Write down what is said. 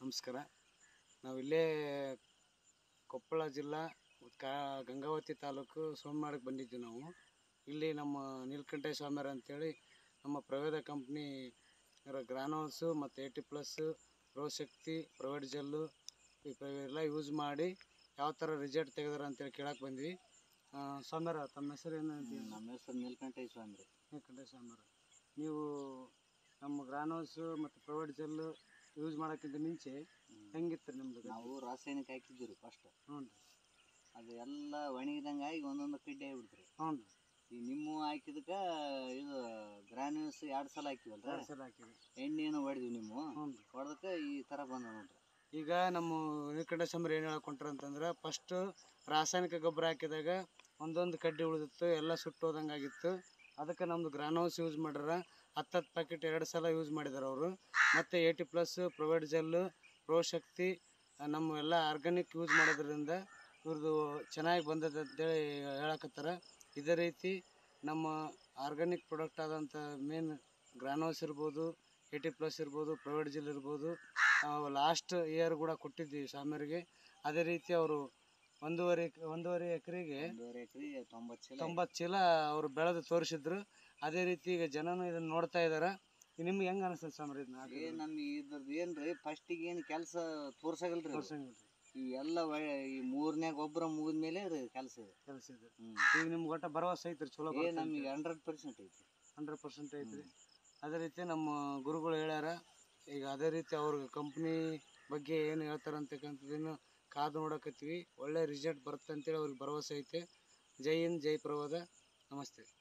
ನಮಸ್ಕಾರ ನಾವಿಲ್ಲೇ ಕೊಪ್ಪಳ ಜಿಲ್ಲಾ ಕಾ ಗಂಗಾವತಿ ತಾಲೂಕು ಸೋಮವಾರಕ್ಕೆ ಬಂದಿದ್ವಿ ನಾವು ಇಲ್ಲಿ ನಮ್ಮ ನೀಲಕಂಠ ಸ್ವಾಮ್ಯರ ಅಂತೇಳಿ ನಮ್ಮ ಪ್ರವೇದ ಕಂಪ್ನಿ ಗ್ರಾನೋಲ್ಸು ಮತ್ತು ಏಯ್ಟಿ ಪ್ಲಸ್ಸು ರೋಶಕ್ತಿ ಪ್ರೈವೇಟ್ ಜೆಲ್ಲು ಇವೆಲ್ಲ ಯೂಸ್ ಮಾಡಿ ಯಾವ ಥರ ರಿಸಲ್ಟ್ ತೆಗೆದಾರ ಅಂತೇಳಿ ಕೇಳಕ್ಕೆ ಬಂದ್ವಿ ಆ, ಸ್ವಾಮ್ಯರ ತಮ್ಮ ಹೆಸರು ಏನು ನಮ್ಮ ಹೆಸರು ನೀಲಕಂಠ ಸ್ವಾಮಿ ರೀ ನೀಲಕಂಠ ಸ್ವಾಮ್ಯರ ನೀವು ನಮ್ಮ ಗ್ರಾನೋಲ್ಸು ಮತ್ತು ಪ್ರೈವೇಟ್ ಜೆಲ್ಲು ಯೂಸ್ ಮಾಡೋಕ್ಕಿಂತ ಮುಂಚೆ ಹೆಂಗಿತ್ತು ನಿಮ್ಮದು ನಾವು ರಾಸಾಯನಿಕ ಹಾಕಿದ್ವಿ ರೀ ಫಸ್ಟ್ ಹ್ಞೂ ರೀ ಅದು ಎಲ್ಲ ಒಣಗಿದಂಗೆ ಆಗಿ ಒಂದೊಂದು ಕಡ್ಡಿ ಆಗಿಬಿಡ್ತು ರೀ ಹ್ಞೂ ರೀ ಈ ನಿಮ್ಮ ಹಾಕಿದಕ್ಕೆ ಇದು ಗ್ರಾನ್ಯೂಸ್ ಎರಡು ಸಲ ಹಾಕಿವಲ್ಲ ಎರಡು ಸಲ ಹಾಕಿದೆ ಎಣ್ಣೆಯನ್ನು ಹೊಡೆದ್ವಿ ನಿಮ್ಮ ಹ್ಞೂ ರೀ ಹೊಡೆದಕ್ಕೆ ಈ ಥರ ಬಂದ ನೋಡ್ರಿ ಈಗ ನಮ್ಮ ನೀಲಕಂಠ ಸ್ವಾಮಿ ಏನು ಹೇಳಕೊಂಡ್ರ ಅಂತಂದ್ರೆ ಫಸ್ಟು ರಾಸಾಯನಿಕ ಗೊಬ್ಬರ ಹಾಕಿದಾಗ ಒಂದೊಂದು ಕಡ್ಡಿ ಉಳಿದಿತ್ತು ಎಲ್ಲ ಸುಟ್ಟು ಹೋದಂಗೆ ಆಗಿತ್ತು ಅದಕ್ಕೆ ನಮ್ಮದು ಗ್ರಾನೌಸ್ ಯೂಸ್ ಮಾಡ್ಯಾರ ಹತ್ತತ್ತು ಪ್ಯಾಕೆಟ್ ಎರಡು ಸಲ ಯೂಸ್ ಮಾಡಿದಾರೆ ಅವರು ಮತ್ತು eighty plus provide gel pro Shakti ಆ, ನಮ್ಮ ಎಲ್ಲ ಆರ್ಗಾನಿಕ್ ಯೂಸ್ ಮಾಡೋದ್ರಿಂದ ಇವ್ರದ್ದು ಚೆನ್ನಾಗಿ ಬಂದದ ಅಂತೇಳಿ ಹೇಳಕತ್ತಾರ ಇದೇ ರೀತಿ ನಮ್ಮ ಆರ್ಗಾನಿಕ್ ಪ್ರಾಡಕ್ಟ್ ಆದಂಥ ಮೇನ್ ಗ್ರಾನೋಸ್ ಇರ್ಬೋದು ಏಯ್ಟಿ ಪ್ಲಸ್ ಇರ್ಬೋದು ಪ್ರೈವೇಟ್ ಜೆಲ್ ಇರ್ಬೋದು ನಾವು ಲಾಸ್ಟ್ ಇಯರ್ ಕೂಡ ಕೊಟ್ಟಿದ್ವಿ ಸ್ವಾಮಿಯರಿಗೆ ಅದೇ ರೀತಿ ಅವರು ಒಂದೂವರೆ ಒಂದೂವರೆ ಎಕರೆಗೆ ಒಂದೂವರೆ ಎಕರೆ ತೊಂಬತ್ತು ಚೀಲ ತೊಂಬತ್ತು ಚೀಲ ಅವರು ಬೆಳೆದು ತೋರಿಸಿದ್ರು ಅದೇ ರೀತಿ ಈಗ ಜನನು ಇದನ್ನು ನೋಡ್ತಾ ಇದ್ದಾರೆ ನಿಮ್ಗೆ ಹೆಂಗೆ ಅನಿಸ್ತದೆ ಸ್ವಾಮಿ ಇದನ್ನ ಏ ನಮ್ಗೆ ಇದ್ರದ್ದು ಏನು ರೀ ಫಸ್ಟಿಗೆ ಏನು ಕೆಲಸ ತೋರ್ಸಾಗಲ್ರಿ ಅದು. ಇವೆಲ್ಲ ಒಳ್ಳೆ ಈ ಮೂರನೇ ಗೊಬ್ಬರ ಮುಗಿದ್ಮೇಲೆ ರೀ ಕೆಲಸ ಇದೆ ಕೆಲಸ ಇದೆ ಹ್ಞೂ ಈಗ ನಿಮ್ಗೆ ಒಟ್ಟ ಭರವಸೆ ಐತ್ರಿ ಚಲೋ ಏ ನಮಗೆ ಹಂಡ್ರೆಡ್ ಪರ್ಸೆಂಟ್ ಐತಿ ಹಂಡ್ರೆಡ್ ಪರ್ಸೆಂಟ್ ಐತ್ರಿ ಅದೇ ರೀತಿ ನಮ್ಮ ಗುರುಗಳು ಹೇಳ್ಯಾರ ಈಗ ಅದೇ ರೀತಿ ಅವ್ರ ಕಂಪ್ನಿ ಬಗ್ಗೆ ಏನು ಹೇಳ್ತಾರೆ ಅಂತಕ್ಕಂಥದ್ದನ್ನು ಕಾದು ನೋಡಕತ್ತೀವಿ ಒಳ್ಳೆ ರಿಸಲ್ಟ್ ಬರುತ್ತೆ ಅಂತೇಳಿ ಅವ್ರಿಗೆ ಭರವಸೆ ಐತೆ ಜೈ ಹಿಂದ್ ಜೈ ಪ್ರವಾದ ನಮಸ್ತೆ